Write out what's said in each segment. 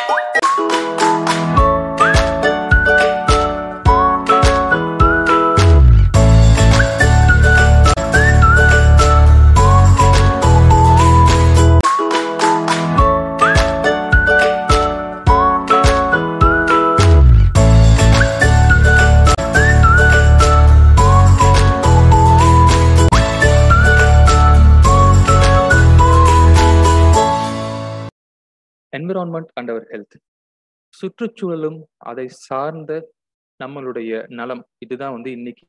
Environment and our health சுற்றுச்சூழலும் அதை சார்ந்த நம்மளுடைய நலம் இதுதான் வந்து இன்னைக்கு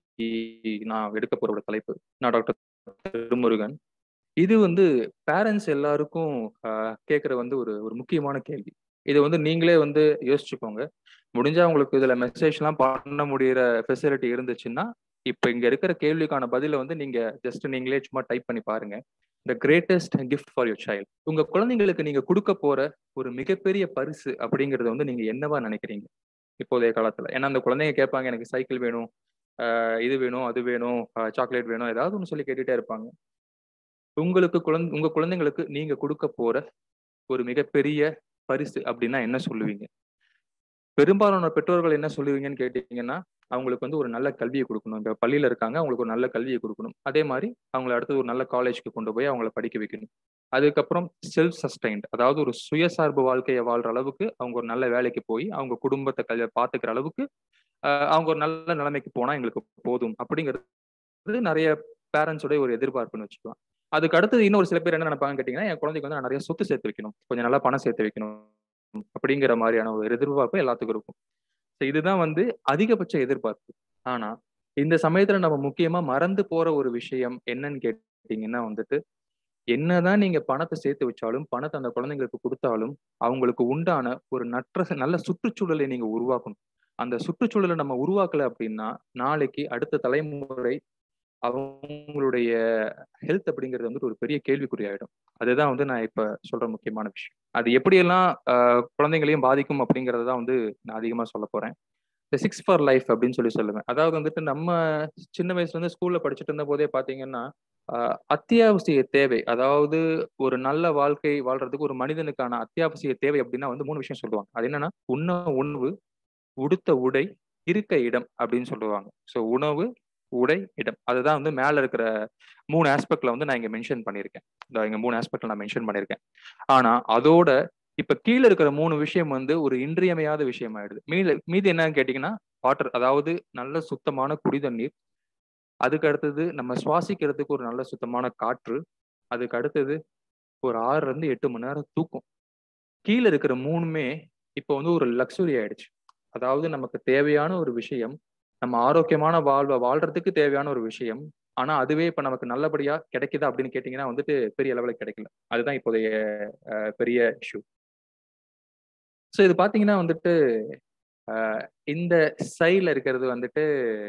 நான் எடுக்க போற ஒரு தலைப்பு நான் டாக்டர் திருமுருகன் இது வந்து பேரண்ட்ஸ் எல்லாருக்கும் கேட்குற வந்து ஒரு ஒரு முக்கியமான கேள்வி இதை வந்து நீங்களே வந்து யோசிச்சுக்கோங்க முடிஞ்சா உங்களுக்கு இதுல மெசேஜ்லாம் பண்ண முடியிற ஃபெசிலிட்டி இருந்துச்சுன்னா இப்போ இங்க இருக்கிற கேள்விக்கான பதில வந்து நீங்க ஜஸ்ட் நீங்களே சும்மா டைப் பண்ணி பாருங்க the greatest gift for your child உங்க குழந்தைங்களுக்கு நீங்க கொடுக்க போற ஒரு மிகப்பெரிய பரிசு அப்படிங்கறத வந்து நீங்க என்னவா நினைக்கிறீங்க இப்போதைய காலத்துல ஏன்னா அந்த குழந்தைங்க கேட்பாங்க எனக்கு சைக்கிள் வேணும் இது வேணும் அது வேணும் சாக்லேட் வேணும் ஏதாவது ஒன்று சொல்லி கேட்டுட்டே இருப்பாங்க உங்களுக்கு குழந்தை உங்க குழந்தைங்களுக்கு நீங்க கொடுக்க போற ஒரு மிகப்பெரிய பரிசு அப்படின்னா என்ன சொல்லுவீங்க பெரும்பாலான பெற்றோர்கள் என்ன சொல்லுவீங்கன்னு கேட்டீங்கன்னா அவங்களுக்கு வந்து ஒரு நல்ல கல்வியை கொடுக்கணும் இப்போ பள்ளியில இருக்காங்க அவங்களுக்கு ஒரு நல்ல கல்வியை கொடுக்கணும் அதே மாதிரி அவங்கள அடுத்து ஒரு நல்ல காலேஜ்க்கு கொண்டு போய் அவங்கள படிக்க வைக்கணும் அதுக்கப்புறம் செல்ஃப் சஸ்டைன்ட் அதாவது ஒரு சுயசார்பு வாழ்க்கையை வாழ்ற அளவுக்கு அவங்க ஒரு நல்ல வேலைக்கு போய் அவங்க குடும்பத்தை கல்வி பார்த்துக்கிற அளவுக்கு அவங்க ஒரு நல்ல நிலைமைக்கு போனா எங்களுக்கு போதும் அப்படிங்கிறது நிறைய பேரண்ட்ஸோட ஒரு எதிர்பார்ப்புன்னு வச்சுக்கலாம் அதுக்கு அடுத்தது இன்னொரு சில பேர் என்ன நினைப்பாங்க கேட்டீங்கன்னா என் குழந்தைக்கு வந்து நான் நிறைய சொத்து சேர்த்து வைக்கணும் கொஞ்சம் நல்லா பணம் சேர்த்து வைக்கணும் அப்படிங்கிற மாதிரியான ஒரு எதிர்பார்ப்பு எல்லாத்துக்கும் இருக்கும் ஸோ இதுதான் வந்து அதிகபட்ச எதிர்பார்ப்பு ஆனா இந்த சமயத்துல நம்ம முக்கியமா மறந்து போற ஒரு விஷயம் என்னன்னு கேட்டீங்கன்னா வந்துட்டு என்னதான் நீங்க பணத்தை சேர்த்து வச்சாலும் பணத்தை அந்த குழந்தைங்களுக்கு கொடுத்தாலும் அவங்களுக்கு உண்டான ஒரு நற்ற நல்ல சுற்றுச்சூழலை நீங்க உருவாக்கணும் அந்த சுற்றுச்சூழலை நம்ம உருவாக்கல அப்படின்னா நாளைக்கு அடுத்த தலைமுறை அவங்களுடைய ஹெல்த் அப்படிங்கிறது வந்துட்டு ஒரு பெரிய கேள்விக்குறி ஆயிடும் அதுதான் வந்து நான் இப்ப சொல்ற முக்கியமான விஷயம் அது எப்படியெல்லாம் குழந்தைங்களையும் பாதிக்கும் அப்படிங்கறத தான் வந்து நான் அதிகமா சொல்ல போறேன் இந்த சிக்ஸ் ஃபார் லைஃப் அப்படின்னு சொல்லி சொல்லுவேன் அதாவது வந்துட்டு நம்ம சின்ன வயசுல இருந்து ஸ்கூல்ல படிச்சுட்டு இருந்த போதே பாத்தீங்கன்னா அத்தியாவசிய தேவை அதாவது ஒரு நல்ல வாழ்க்கை வாழ்றதுக்கு ஒரு மனிதனுக்கான அத்தியாவசிய தேவை அப்படின்னா வந்து மூணு விஷயம் சொல்லுவாங்க அது என்னன்னா உண்ண உணவு உடுத்த உடை இருக்க இடம் அப்படின்னு சொல்லுவாங்க ஸோ உணவு உடை இடம் அதுதான் வந்து மேல இருக்கிற மூணு ஆஸ்பெக்ட்ல வந்து நான் இங்க மென்ஷன் பண்ணியிருக்கேன் இந்த இங்க மூணு ஆஸ்பெக்ட்ல நான் மென்ஷன் பண்ணியிருக்கேன் ஆனா அதோட இப்ப கீழே இருக்கிற மூணு விஷயம் வந்து ஒரு இன்றியமையாத விஷயம் ஆயிடுது மீது மீது என்னன்னு கேட்டீங்கன்னா வாட்டர் அதாவது நல்ல சுத்தமான குடி தண்ணீர் அதுக்கு அடுத்தது நம்ம சுவாசிக்கிறதுக்கு ஒரு நல்ல சுத்தமான காற்று அதுக்கு அடுத்தது ஒரு ஆறுல இருந்து எட்டு மணி நேரம் தூக்கம் கீழே இருக்கிற மூணுமே இப்போ வந்து ஒரு லக்ஸுரி ஆயிடுச்சு அதாவது நமக்கு தேவையான ஒரு விஷயம் நம்ம ஆரோக்கியமான வாழ்வை வாழ்றதுக்கு தேவையான ஒரு விஷயம் ஆனா அதுவே இப்ப நமக்கு நல்லபடியா கிடைக்குதா அப்படின்னு கேட்டீங்கன்னா வந்துட்டு பெரிய லெவலில் கிடைக்கல அதுதான் இப்போதைய பெரிய இஷ்யூ ஸோ இது பாத்தீங்கன்னா வந்துட்டு இந்த சைட்ல இருக்கிறது வந்துட்டு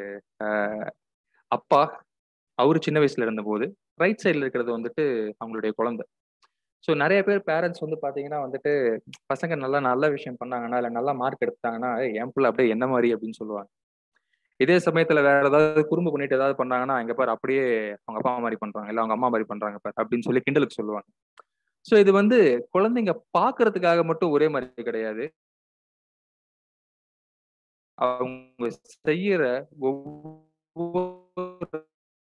அப்பா அவரு சின்ன வயசுல இருந்தபோது ரைட் சைட்ல இருக்கிறது வந்துட்டு அவங்களுடைய குழந்தை ஸோ நிறைய பேர் பேரண்ட்ஸ் வந்து பாத்தீங்கன்னா வந்துட்டு பசங்க நல்லா நல்ல விஷயம் பண்ணாங்கன்னா இல்லை நல்லா மார்க் எடுத்தாங்கன்னா என் பிள்ளை அப்படியே என்ன மாதிரி அப்படின்னு சொல்லுவாங்க இதே சமயத்துல வேற ஏதாவது குறும்பு பண்ணிட்டு ஏதாவது பண்ணாங்கன்னா எங்க பாரு அப்படியே அவங்க அப்பா மாதிரி பண்றாங்க இல்ல அவங்க அம்மா மாதிரி பண்றாங்க பாரு அப்படின்னு சொல்லி கிண்டலுக்கு சொல்லுவாங்க ஸோ இது வந்து குழந்தைங்க பாக்குறதுக்காக மட்டும் ஒரே மாதிரி கிடையாது அவங்க செய்யற ஒவ்வொரு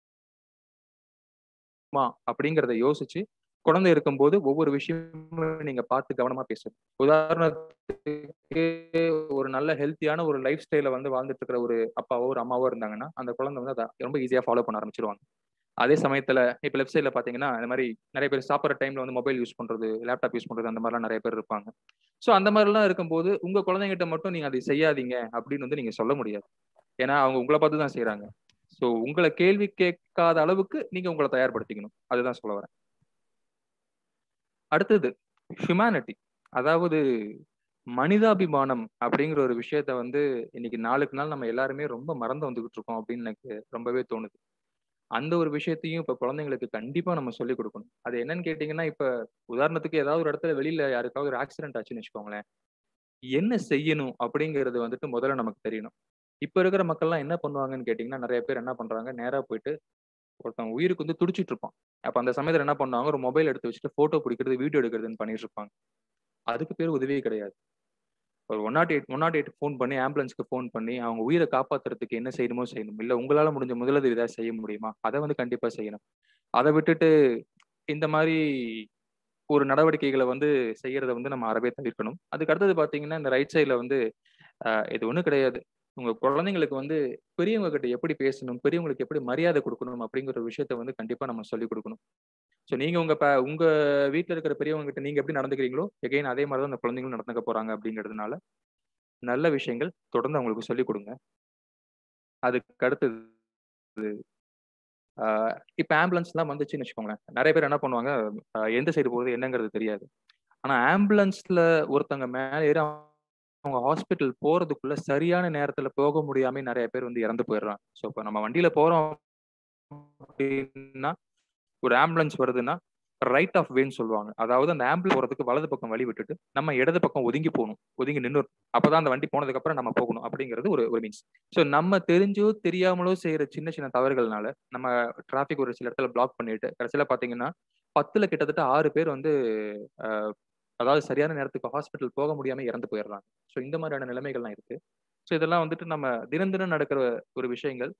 அப்படிங்கிறத யோசிச்சு குழந்தை இருக்கும்போது ஒவ்வொரு விஷயமும் நீங்க பார்த்து கவனமா பேசணும் உதாரணத்துக்கு ஒரு நல்ல ஹெல்த்தியான ஒரு லைஃப் ஸ்டைல வந்து வாழ்ந்துட்டு இருக்கிற ஒரு அப்பாவோ ஒரு அம்மாவோ இருந்தாங்கன்னா அந்த குழந்தை வந்து அதை ரொம்ப ஈஸியா ஃபாலோ பண்ண ஆரம்பிச்சிருவாங்க அதே சமயத்துல இப்ப லெஃப்ட் சைட்ல பாத்தீங்கன்னா இந்த மாதிரி நிறைய பேர் சாப்பிட்ற டைம்ல வந்து மொபைல் யூஸ் பண்றது லேப்டாப் யூஸ் பண்றது அந்த மாதிரிலாம் நிறைய பேர் இருப்பாங்க ஸோ அந்த மாதிரிலாம் இருக்கும்போது உங்க குழந்தைங்கிட்ட மட்டும் நீங்க அதை செய்யாதீங்க அப்படின்னு வந்து நீங்க சொல்ல முடியாது ஏன்னா அவங்க உங்களை பார்த்து தான் செய்யறாங்க ஸோ உங்களை கேள்வி கேட்காத அளவுக்கு நீங்க உங்களை தயார்படுத்திக்கணும் அதுதான் சொல்ல வரேன் அடுத்தது ஹியூமனிட்டி அதாவது மனிதாபிமானம் அப்படிங்கிற ஒரு விஷயத்த வந்து இன்னைக்கு நாளுக்கு நாள் நம்ம எல்லாருமே ரொம்ப மறந்து வந்துகிட்டு இருக்கோம் அப்படின்னு எனக்கு ரொம்பவே தோணுது அந்த ஒரு விஷயத்தையும் இப்ப குழந்தைங்களுக்கு கண்டிப்பா நம்ம சொல்லிக் கொடுக்கணும் அது என்னன்னு கேட்டீங்கன்னா இப்ப உதாரணத்துக்கு ஏதாவது ஒரு இடத்துல வெளியில யாருக்காவது ஒரு ஆக்சிடென்ட் ஆச்சுன்னு வச்சுக்கோங்களேன் என்ன செய்யணும் அப்படிங்கிறது வந்துட்டு முதல்ல நமக்கு தெரியணும் இப்ப இருக்கிற மக்கள்லாம் என்ன பண்ணுவாங்கன்னு கேட்டீங்கன்னா நிறைய பேர் என்ன பண்றாங்க நேரா போயிட்டு ஒருத்தவங்க உயிருக்கு வந்து துடிச்சிட்டு இருப்பான் அப்ப அந்த சமயத்துல என்ன பண்ணுவாங்க ஒரு மொபைல் எடுத்து வச்சுட்டு போட்டோ பிடிக்கிறது வீடியோ எடுக்கிறதுன்னு பண்ணிட்டு இருப்பாங்க அதுக்கு பேர் உதவியே கிடையாது ஒரு one nought eight one nought eight phone பண்ணி ஆம்புலன்ஸ்க்கு ஃபோன் பண்ணி அவங்க உயிரை காப்பாத்துறதுக்கு என்ன செய்யணுமோ செய்யணும் இல்லை உங்களால் முடிஞ்ச முதலுதவி ஏதாவது செய்ய முடியுமா அதை வந்து கண்டிப்பாக செய்யணும் அதை விட்டுட்டு இந்த மாதிரி ஒரு நடவடிக்கைகளை வந்து செய்யறத வந்து நம்ம அறவே தவிர்க்கணும் அதுக்கு அடுத்தது பார்த்தீங்கன்னா இந்த ரைட் சைடில் வந்து இது ஒன்றும் கிடையாது உங்க குழந்தைங்களுக்கு வந்து பெரியவங்க கிட்ட எப்படி பேசணும் பெரியவங்களுக்கு எப்படி மரியாதை கொடுக்கணும் அப்படிங்கிற ஒரு விஷயத்த வந்து கண்டிப்பா நம்ம சொல்லிக் கொடுக்கணும் ஸோ நீங்க உங்க ப உங்க வீட்டில் இருக்கிற பெரியவங்க கிட்ட நீங்க எப்படி நடந்துக்கிறீங்களோ எகைன் அதே மாதிரி தான் அந்த குழந்தைங்களும் நடந்துக்க போறாங்க அப்படிங்கிறதுனால நல்ல விஷயங்கள் தொடர்ந்து அவங்களுக்கு சொல்லிக் கொடுங்க அதுக்கு அடுத்தது இப்போ ஆம்புலன்ஸ்லாம் வந்துச்சுன்னு வச்சுக்கோங்களேன் நிறைய பேர் என்ன பண்ணுவாங்க எந்த சைடு போகுது என்னங்கிறது தெரியாது ஆனால் ஆம்புலன்ஸ்ல ஒருத்தவங்க மேலே ஏறி அவங்க ஹாஸ்பிட்டல் போறதுக்குள்ள சரியான நேரத்துல போக முடியாம நிறைய பேர் வந்து இறந்து போயிடுறாங்க ஸோ இப்போ நம்ம வண்டியில போறோம் அப்படின்னா ஒரு ஆம்புலன்ஸ் வருதுன்னா ரைட் ஆஃப் வேன்னு சொல்லுவாங்க அதாவது அந்த ஆம்புலன்ஸ் போறதுக்கு வலது பக்கம் வழி விட்டுட்டு நம்ம இடது பக்கம் ஒதுங்கி போகணும் ஒதுங்கி நின்று அப்பதான் அந்த வண்டி போனதுக்கு அப்புறம் நம்ம போகணும் அப்படிங்கிறது ஒரு ஒரு மீன்ஸ் ஸோ நம்ம தெரிஞ்சோ தெரியாமலோ செய்யற சின்ன சின்ன தவறுகள்னால நம்ம டிராபிக் ஒரு சில இடத்துல பிளாக் பண்ணிட்டு கடைசியில பாத்தீங்கன்னா பத்துல கிட்டத்தட்ட ஆறு பேர் வந்து அதாவது சரியான நேரத்துக்கு ஹாஸ்பிட்டல் போக முடியாம இறந்து போயிடுறாங்க ஸோ இந்த மாதிரியான நிலைமைகள்லாம் இருக்கு ஸோ இதெல்லாம் வந்துட்டு நம்ம தினம் தினம் நடக்கிற ஒரு விஷயங்கள்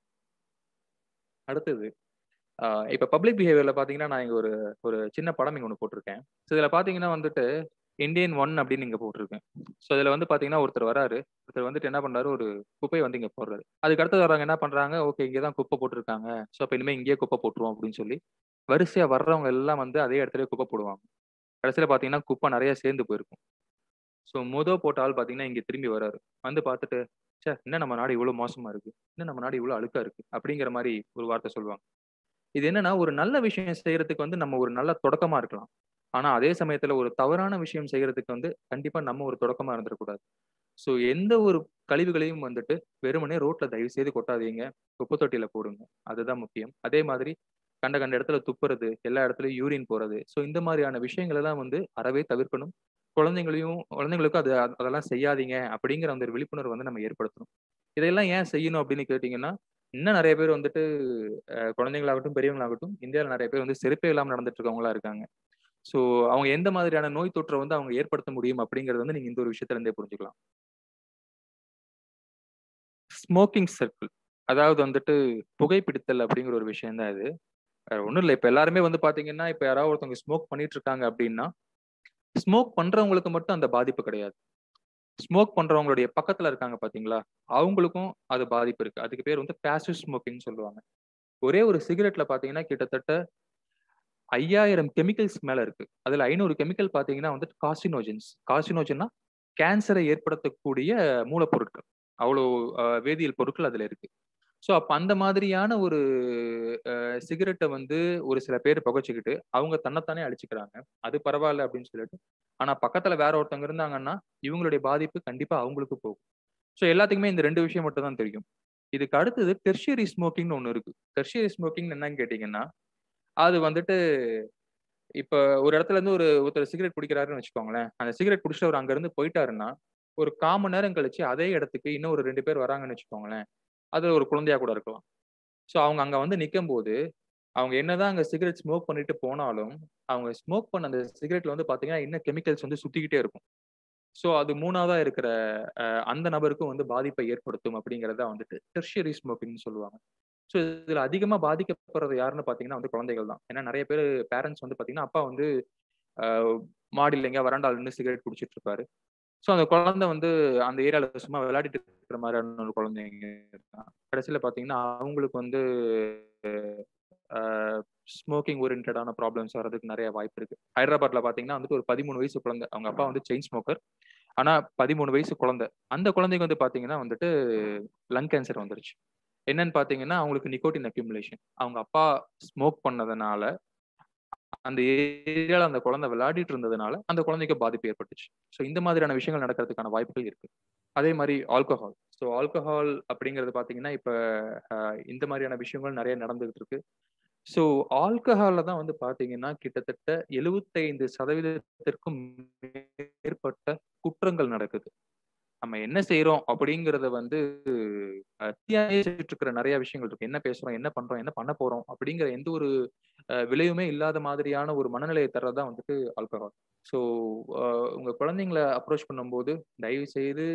அடுத்தது இப்போ பப்ளிக் பிஹேவியர்ல பாத்தீங்கன்னா நான் இங்க ஒரு ஒரு சின்ன படம் இங்க ஒன்று போட்டிருக்கேன் ஸோ இதுல பாத்தீங்கன்னா வந்துட்டு இந்தியன் ஒன் அப்படின்னு இங்க போட்டிருக்கேன் ஸோ இதுல வந்து பாத்தீங்கன்னா ஒருத்தர் வராரு ஒருத்தர் வந்துட்டு என்ன பண்றாரு ஒரு குப்பையை வந்து இங்க போடுறாரு அதுக்கு அடுத்து வர்றவங்க என்ன பண்றாங்க ஓகே இங்கே தான் குப்பை போட்டிருக்காங்க ஸோ அப்போ இனிமேல் இங்கேயே குப்பை போட்டுருவோம் அப்படின்னு சொல்லி வரிசையா வர்றவங்க எல்லாம் வந்து அதே இடத்துல குப்பை போடுவாங்க கடைசியில் பார்த்தீங்கன்னா குப்பை நிறைய சேர்ந்து போயிருக்கும் ஸோ முத போட்ட ஆள் பார்த்தீங்கன்னா இங்கே திரும்பி வராரு வந்து பார்த்துட்டு சே என்ன நம்ம நாடு இவ்வளோ மோசமா இருக்கு என்ன நம்ம நாடு இவ்வளோ அழுக்கா இருக்கு அப்படிங்கிற மாதிரி ஒரு வார்த்தை சொல்லுவாங்க இது என்னன்னா ஒரு நல்ல விஷயம் செய்யறதுக்கு வந்து நம்ம ஒரு நல்ல தொடக்கமா இருக்கலாம் ஆனா அதே சமயத்துல ஒரு தவறான விஷயம் செய்யறதுக்கு வந்து கண்டிப்பா நம்ம ஒரு தொடக்கமா இருந்துடக்கூடாது ஸோ எந்த ஒரு கழிவுகளையும் வந்துட்டு வெறுமனே ரோட்ல தயவு செய்து கொட்டாதீங்க குப்பை தொட்டியில போடுங்க அதுதான் முக்கியம் அதே மாதிரி கண்ட கண்ட இடத்துல துப்புறது எல்லா இடத்துலயும் யூரின் போறது ஸோ இந்த மாதிரியான விஷயங்கள் எல்லாம் வந்து அறவே தவிர்க்கணும் குழந்தைங்களையும் குழந்தைங்களுக்கும் அது அதெல்லாம் செய்யாதீங்க அப்படிங்கிற அந்த ஒரு விழிப்புணர்வு வந்து நம்ம ஏற்படுத்தணும் இதையெல்லாம் ஏன் செய்யணும் அப்படின்னு கேட்டீங்கன்னா இன்னும் நிறைய பேர் வந்துட்டு குழந்தைங்களாகட்டும் பெரியவங்களாகட்டும் இந்தியாவில் நிறைய பேர் வந்து செருப்பே இல்லாமல் நடந்துட்டு இருக்கவங்களா இருக்காங்க ஸோ அவங்க எந்த மாதிரியான நோய் தொற்றை வந்து அவங்க ஏற்படுத்த முடியும் அப்படிங்கறது வந்து நீங்க இந்த ஒரு விஷயத்துல இருந்தே புரிஞ்சுக்கலாம் ஸ்மோக்கிங் சர்க்கிள் அதாவது வந்துட்டு புகைப்பிடித்தல் அப்படிங்கிற ஒரு விஷயம் தான் இது ஒன்றும் இல்லை இப்போ எல்லாருமே வந்து பார்த்தீங்கன்னா இப்போ யாராவது ஒருத்தவங்க ஸ்மோக் பண்ணிட்டு இருக்காங்க அப்படின்னா ஸ்மோக் பண்றவங்களுக்கு மட்டும் அந்த பாதிப்பு கிடையாது ஸ்மோக் பண்றவங்களுடைய பக்கத்துல இருக்காங்க பாத்தீங்களா அவங்களுக்கும் அது பாதிப்பு இருக்கு அதுக்கு பேர் வந்து பேசிவ் ஸ்மோக்கிங் சொல்லுவாங்க ஒரே ஒரு சிகரெட்ல பாத்தீங்கன்னா கிட்டத்தட்ட ஐயாயிரம் கெமிக்கல்ஸ் மேல இருக்கு அதுல ஐநூறு கெமிக்கல் பாத்தீங்கன்னா வந்துட்டு காசினோஜன்ஸ் காசினோஜன்னா கேன்சரை ஏற்படுத்தக்கூடிய மூலப்பொருட்கள் அவ்வளோ வேதியியல் பொருட்கள் அதுல இருக்கு ஸோ அப்போ அந்த மாதிரியான ஒரு சிகரெட்டை வந்து ஒரு சில பேர் புகைச்சிக்கிட்டு அவங்க தன்னைத்தானே அழிச்சுக்கிறாங்க அது பரவாயில்ல அப்படின்னு சொல்லிட்டு ஆனால் பக்கத்தில் வேற ஒருத்தவங்க இருந்தாங்கன்னா இவங்களுடைய பாதிப்பு கண்டிப்பாக அவங்களுக்கு போகும் ஸோ எல்லாத்துக்குமே இந்த ரெண்டு விஷயம் மட்டும் தான் தெரியும் இதுக்கு அடுத்தது டெர்ஷியரி ஸ்மோக்கிங்னு ஒன்று இருக்கு டெர்ஷியரி ஸ்மோக்கிங் என்னன்னு கேட்டிங்கன்னா அது வந்துட்டு இப்போ ஒரு இடத்துல இருந்து ஒரு ஒருத்தர் சிகரெட் குடிக்கிறாருன்னு வச்சுக்கோங்களேன் அந்த சிகரெட் குடிச்சிட்டு அவர் அங்கேருந்து போயிட்டாருன்னா ஒரு காமன் நேரம் கழிச்சு அதே இடத்துக்கு இன்னும் ஒரு ரெண்டு பேர் வராங்கன்னு வச்சுக்கோங்களேன் அது ஒரு குழந்தையா கூட இருக்கலாம் ஸோ அவங்க அங்க வந்து நிற்கும் போது அவங்க என்னதான் அங்க சிகரெட் ஸ்மோக் பண்ணிட்டு போனாலும் அவங்க ஸ்மோக் பண்ண அந்த சிகரெட்ல வந்து பாத்தீங்கன்னா இன்னும் கெமிக்கல்ஸ் வந்து சுத்திக்கிட்டே இருக்கும் ஸோ அது மூணாவதா இருக்கிற அந்த நபருக்கும் வந்து பாதிப்பை ஏற்படுத்தும் அப்படிங்கிறத வந்துட்டு டெர்ஷியரி ஸ்மோக்கிங்னு சொல்லுவாங்க ஸோ இதுல அதிகமா பாதிக்கப்படுறது யாருன்னு பாத்தீங்கன்னா வந்து குழந்தைகள் தான் ஏன்னா நிறைய பேர் பேரண்ட்ஸ் வந்து பாத்தீங்கன்னா அப்பா வந்து மாடியில் எங்கேயா வராண்டால் நின்று சிகரெட் குடிச்சிட்டு இருப்பாரு ஸோ அந்த குழந்தை வந்து அந்த ஏரியாவில் சும்மா விளையாடிட்டு இருக்கிற மாதிரியான ஒரு குழந்தைங்க இருக்கான் கடைசியில் பார்த்தீங்கன்னா அவங்களுக்கு வந்து ஸ்மோக்கிங் ஓரியன்டான ப்ராப்ளம்ஸ் வர்றதுக்கு நிறைய வாய்ப்பு இருக்கு ஹைதராபாத்ல பார்த்தீங்கன்னா வந்துட்டு ஒரு பதிமூணு வயசு குழந்தை அவங்க அப்பா வந்து செயின் ஸ்மோக்கர் ஆனால் பதிமூணு வயசு குழந்தை அந்த குழந்தைக்கு வந்து பார்த்தீங்கன்னா வந்துட்டு லங் கேன்சர் வந்துருச்சு என்னன்னு பார்த்தீங்கன்னா அவங்களுக்கு நிக்கோட்டின் அக்யூமுலேஷன் அவங்க அப்பா ஸ்மோக் பண்ணதுனால அந்த ஏரியால அந்த குழந்தை விளையாடிட்டு இருந்ததுனால அந்த குழந்தைக்கு பாதிப்பு ஏற்பட்டுச்சு ஸோ இந்த மாதிரியான விஷயங்கள் நடக்கிறதுக்கான வாய்ப்புகள் இருக்கு அதே மாதிரி ஆல்கஹால் ஸோ ஆல்கஹால் அப்படிங்கிறது பார்த்தீங்கன்னா இப்போ இந்த மாதிரியான விஷயங்கள் நிறைய நடந்துகிட்டு இருக்கு ஸோ ஆல்கஹாலில் தான் வந்து பார்த்தீங்கன்னா கிட்டத்தட்ட எழுபத்தைந்து சதவீதத்திற்கும் மேற்பட்ட குற்றங்கள் நடக்குது நம்ம என்ன செய்யறோம் அப்படிங்கிறத வந்து இருக்கிற நிறைய விஷயங்கள் இருக்கு என்ன பேசுறோம் என்ன பண்றோம் என்ன பண்ண போறோம் அப்படிங்கிற எந்த ஒரு விளைவுமே இல்லாத மாதிரியான ஒரு மனநிலையை தர்றதுதான் வந்துட்டு ஆல்கஹால் ஸோ உங்க குழந்தைங்கள அப்ரோச் பண்ணும்போது, தயவு செய்து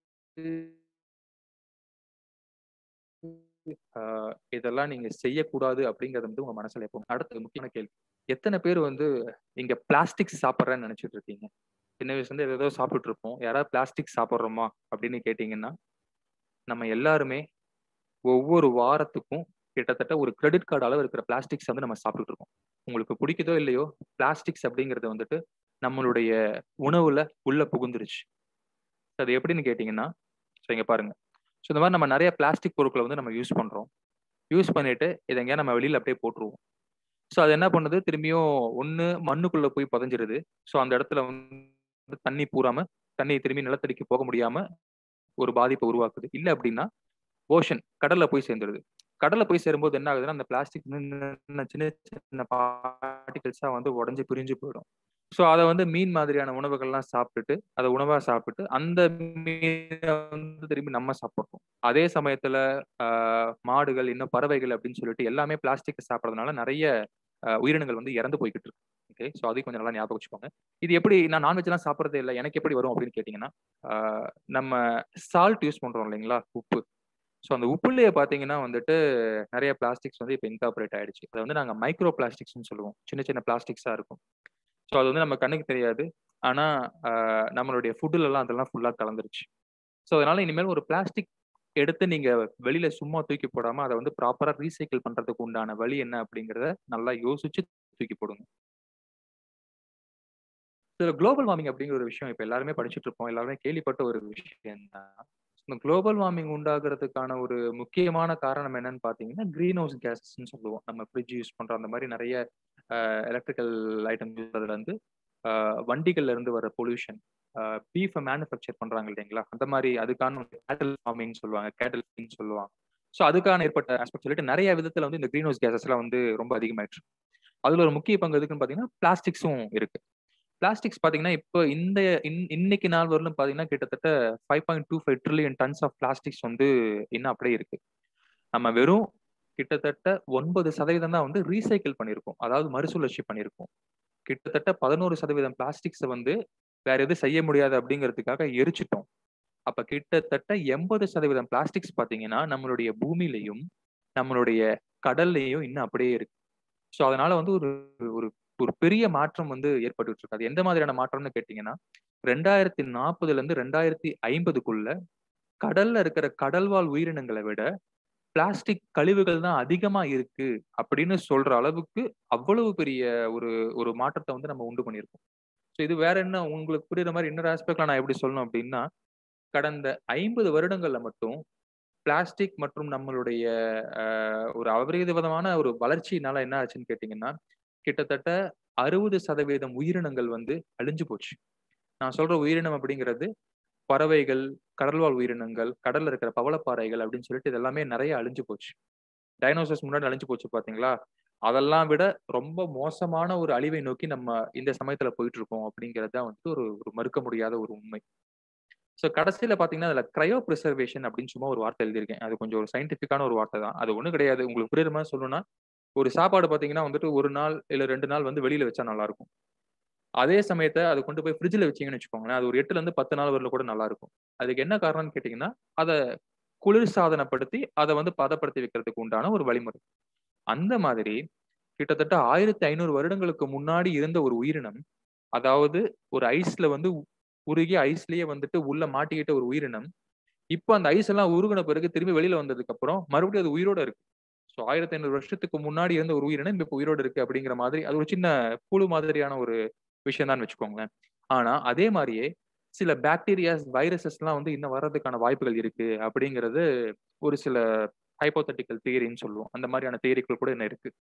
ஆ இதெல்லாம் நீங்க செய்யக்கூடாது அப்படிங்கிறத வந்து உங்க மனசுல எப்பவும் அடுத்து முக்கியமான கேள்வி. எத்தன பேர் வந்து இங்க பிளாஸ்டிக்ஸ் சாப்பிடுறேன்னு நெனச்சுட்டு இருக்கீங்க? சின்ன வயசுலேருந்து ஏதேதோ சாப்பிட்டுட்டு இருப்போம். யாராவது பிளாஸ்டிக் சாப்பிடுறோமா அப்படின்னு கேட்டீங்கன்னா, நம்ம எல்லாருமே ஒவ்வொரு வாரத்துக்கும் கிட்டத்தட்ட ஒரு கிரெடிட் கார்டு அளவு இருக்கிற பிளாஸ்டிக்ஸ் வந்து நம்ம சாப்பிட்டுட்டு இருக்கோம். உங்களுக்கு பிடிக்குதோ இல்லையோ, பிளாஸ்டிக்ஸ் அப்படிங்கிறது வந்துட்டு நம்மளுடைய உணவுல உள்ள புகுந்துருச்சு. அது எப்படின்னு கேட்டீங்கன்னா, ஸோ இங்க பாருங்க. ஸோ இந்த மாரி நம்ம நெறைய பிளாஸ்டிக் பொருட்கள வந்து நம்ம யூஸ் பண்றோம். யூஸ் பண்ணிட்டு இத எங்கேயாவது நம்ம வெளியில அப்படியே போட்டுருவோம். ஸோ அது என்ன பண்ணுது, திரும்பியும் ஒண்ணு மண்ணுக்குள்ள போய் புதைஞ்சிருது. ஸோ அந்த இடத்துல வந்து தண்ணி பூராம தண்ணி திரும்பி நிலத்தடிக்கு போக முடியாம ஒரு பாதிப்ப உருவாக்குது. இல்ல அப்படின்னா, ஓஷன் கடல்ல போய் சேர்ந்துருது. கடல்ல போய் சேரும்போது என்ன ஆகுதுன்னா, அந்த பிளாஸ்டிக் சின்ன சின்ன சின்ன பார்ட்டிகிள்ஸா வந்து உடைஞ்சு பிரிஞ்சு போயிடும். ஸோ அத வந்து மீன் மாதிரியான உணவுகள்லாம் சாப்பிட்டுட்டு, அத உணவா சாப்பிட்டு, அந்த மீன வந்து திரும்பி நம்ம சாப்பிடுறோம். அதே சமயத்துல ஆ மாடுகள், இன்னும் பறவைகள் அப்படின்னு சொல்லிட்டு எல்லாமே பிளாஸ்டிக்க சாப்பிடுறதுனால நெறைய அ உயிரினங்கள் வந்து இறந்து போய்க்கிட்டு இருக்கு. ஓகே. ஸோ அதையும் கொஞ்சம் நல்லா ஞாபகம் வச்சுக்கோங்க. இது எப்படி நான் நான்வெஜ்லாம் சாப்பிடுறதே இல்ல. எனக்கு எப்படி வரும் அப்படின்னு கேட்டீங்கன்னா, ஆ நம்ம சால்ட் யூஸ் பண்றோம் இல்லைங்களா? உப்பு. ஸோ அந்த உப்புலயே பார்த்தீங்கன்னா வந்துட்டு நெறைய பிளாஸ்டிக்ஸ் வந்து இப்ப இன்கார்ப்பரேட் ஆயிடுச்சு. அத வந்து நாங்க மைக்ரோ பிளாஸ்டிக்ஸ்ன்னு சொல்லுவோம். சின்ன சின்ன பிளாஸ்டிக்ஸா இருக்கும். ஸோ அது வந்து நம்ம கண்ணுக்கு தெரியாது. ஆனா ஆ நம்மளுடைய ஃபுட்டுலலாம் அதெல்லாம் ஃபுல்லா கலந்துருச்சு. ஸோ அதனால இனிமேல் ஒரு பிளாஸ்டிக் எடுத்து நீங்க வெளியில சும்மா தூக்கி போடாம, அத வந்து ப்ராப்பரா ரீசைக்கிள் பண்றதுக்கு உண்டான வழி என்ன அப்படிங்கிறத நல்லா யோசிச்சு தூக்கி போடுங்க. இதுல குளோபல் வார்மிங் அப்படிங்கிற ஒரு விஷயம் இப்ப எல்லாருமே படிச்சுட்டு இருப்போம். எல்லாருமே கேள்விப்பட்ட ஒரு விஷயம் தான். இந்த குளோபல் வார்மிங் உண்டாகுறதுக்கான ஒரு முக்கியமான காரணம் என்னன்னு பார்த்தீங்கன்னா, கிரீன் ஹவுஸ் கேஸஸ்ன்னு சொல்லுவோம். நம்ம ஃப்ரிட்ஜ் யூஸ் பண்றோம். அந்த மாரி நெறைய அ எலக்ட்ரிக்கல் ஐட்டம் அதுலருந்து அ வண்டிகள்ல இருந்து வர பொல்யூஷன், அ பீஃப மேனுஃபேக்சர் பண்றாங்க இல்லைங்களா? அந்த மாரி அதுக்கான கேட்டில் ஃபார்மிங்ன்னு சொல்லுவாங்க. கேட்டில் ஃபீடிங்ன்னு சொல்லுவாங்க. ஸோ அதுக்கான ஏற்பட்ட ஆஸ்பெக்ட் சொல்லிட்டு நெறைய விதத்துல வந்து இந்த கிரீன் ஹவுஸ் கேஸஸ்லாம் வந்து ரொம்ப அதிகமாயிடுச்சு. அதுல ஒரு முக்கிய பங்கு எதுக்குன்னு பார்த்தீங்கன்னா, பிளாஸ்டிக்ஸும் இருக்கு. பிளாஸ்டிக்ஸ் பார்த்தீங்கன்னா, இப்ப இந்த இன் இன்னைக்கு நாள் வரலும் பார்த்தீங்கன்னா, கிட்டத்தட்ட 5.25 ட்ரில்லியன் டன்ஸ் ஆஃப் பிளாஸ்டிக்ஸ் வந்து இன்னும் அப்படியே இருக்கு. நம்ம வெறும் கிட்டத்தட்ட 9% தான் வந்து ரீசைக்கிள் பண்ணியிருக்கோம். அதாவது மறுசுழற்சி பண்ணியிருக்கோம். கிட்டத்தட்ட 11% பிளாஸ்டிக்ஸ வந்து வேற எதுவும் செய்ய முடியாது அப்படிங்கிறதுக்காக எரிச்சுட்டோம். அப்ப கிட்டத்தட்ட 80% பிளாஸ்டிக்ஸ் பார்த்தீங்கன்னா, நம்மளுடைய பூமியிலயும், நம்மளுடைய கடல்லயும் இன்னும் அப்படியே இருக்கு. ஸோ அதனால வந்து ஒரு ஒரு ஒரு பெரிய மாற்றம் வந்து ஏற்பட்டுட்டு இருக்கு. அது எந்த மாதிரியான மாற்றம்னு கேட்டீங்கன்னா, 2040லேருந்து 2050க்குள்ள கடல்ல இருக்கிற கடல்வாழ் உயிரினங்கள விட, பிளாஸ்டிக் கழிவுகள் தான் அதிகமா இருக்கு அப்படின்னு சொல்ற அளவுக்கு அவ்வளவு பெரிய ஒரு ஒரு மாற்றத்த வந்து நம்ம உண்டு பண்ணியிருக்கோம். ஸோ இது வேற என்ன உங்களுக்கு புரியிற மாரி இன்னொரு ஆஸ்பெக்ட்ல நான் எப்படி சொல்லணும் அப்படின்னா, கடந்த 50 வருடங்கள்ல மட்டும் பிளாஸ்டிக் மற்றும் நம்மளுடைய அ ஒரு அபரிவிதமான ஒரு வளர்ச்சியினால என்ன ஆச்சுன்னு கேட்டீங்கன்னா, கிட்டத்தட்ட 60% உயிரினங்கள் வந்து அழிஞ்சு போச்சு. நான் சொல்ற உயிரினம் அப்படிங்கிறது பறவைகள், கடல்வாழ் உயிரினங்கள், கடல்ல இருக்கிற பவளப்பாறைகள் அப்படின்னு சொல்லிட்டு இது எல்லாமே நெறைய அழிஞ்சு போச்சு. டைனோசர்ஸ் முன்னாடி அழிஞ்சு போச்சு பார்த்தீங்களா? அதெல்லாம் விட ரொம்ப மோசமான ஒரு அழிவை நோக்கி நம்ம இந்த சமயத்துல போயிட்டு இருக்கோம் அப்படிங்கிறது தான் வந்துட்டு ஒரு ஒரு மறுக்க முடியாத ஒரு உண்மை. ஸோ கடைசியில பார்த்தீங்கன்னா, அதுல கிரையோ பிரிசர்வேஷன் அப்படின்னு சும்மா ஒரு வார்த்தை எழுதியிருக்கேன். அது கொஞ்சம் ஒரு சயின்டிஃபிக்கான ஒரு வார்த்தை தான். அது ஒண்ணும் கிடையாது. உங்களுக்கு புரியிற மாரி சொல்லணும்னா, ஒரு சாப்பாடு பார்த்தீங்கன்னா வந்துட்டு 1 நாள் இல்ல 2 நாள் வந்து வெளியில வச்சா நல்லாருக்கும். அதே சமயத்த அத கொண்டு போய் ஃப்ரிட்ஜ்ல வச்சீங்கன்னு வச்சுக்கோங்களேன், அது ஒரு 8லருந்து 10 நாள் வரலும் கூட நல்லாருக்கும். அதுக்கு என்ன காரணம்னு கேட்டீங்கன்னா, அத குளிர்சாதனப்படுத்தி, அத வந்து பதப்படுத்தி வைக்கிறதுக்கு உண்டான ஒரு வழிமுறை. அந்த மாதிரி கிட்டத்தட்ட 1500 வருடங்களுக்கு முன்னாடி இருந்த ஒரு உயிரினம், அதாவது ஒரு ஐஸ்ல வந்து உருகி ஐஸ்லயே வந்துட்டு உள்ள மாட்டிக்கிட்ட ஒரு உயிரினம், இப்ப அந்த ஐஸ் எல்லாம் உருகுன பிறகு திரும்பி வெளியில வந்ததுக்கு அப்புறம், மறுபடியும் அது உயிரோட இருக்கு. ஸோ 1500 வருஷத்துக்கு முன்னாடி இருந்த ஒரு உயிரினம் இப்ப உயிரோட இருக்கு அப்படிங்கிற மாதிரி, அது ஒரு சின்ன புழு மாதிரியான ஒரு விஷயம் தான்னு வச்சுக்கோங்களேன். ஆனா அதே மாரியே சில பாக்டீரியாஸ், வைரஸஸ்லாம் வந்து இன்னும் வர்றதுக்கான வாய்ப்புகள் இருக்கு அப்படிங்கிறது ஒரு சில ஹைப்போதெட்டிக்கல் தியரின்னு சொல்லுவோம். அந்த மாரியான தியரிகள் கூட இன்னும் இருக்கு.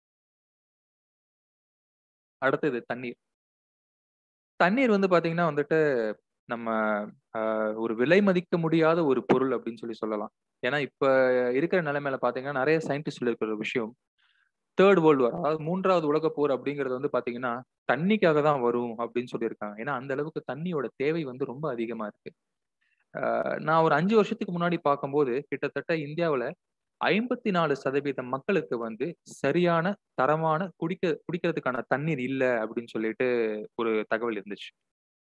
அடுத்தது தண்ணீர். தண்ணீர் வந்து பார்த்தீங்கன்னா வந்துட்டு, நம்ம அ ஒரு விலை மதிக்க முடியாத ஒரு பொருள் அப்படின்னு சொல்லி சொல்லலாம். ஏன்னா, இப்ப இருக்கிற நிலைமையில பார்த்தீங்கன்னா, நெறைய சயின்டிஸ்ட் சொல்லியிருக்கிற ஒரு விஷயம், 3 வேர்ல்ட் வார் அதாவது 3வது உலகப் போர் அப்படிங்கிறது வந்து பார்த்தீங்கன்னா, தண்ணிக்காக தான் வரும் அப்படின்னு சொல்லியிருக்காங்க. ஏன்னா, அந்த அளவுக்கு தண்ணியோட தேவை வந்து ரொம்ப அதிகமா இருக்கு. அ நான் ஒரு 5 வருஷத்துக்கு முன்னாடி பார்க்கும்போது, கிட்டத்தட்ட இந்தியாவுல 54% மக்களுக்கு வந்து சரியான, தரமான குடிக்க குடிக்கிறதுக்கான தண்ணீர் இல்ல அப்படின்னு சொல்லிட்டு ஒரு தகவல் இருந்துச்சு.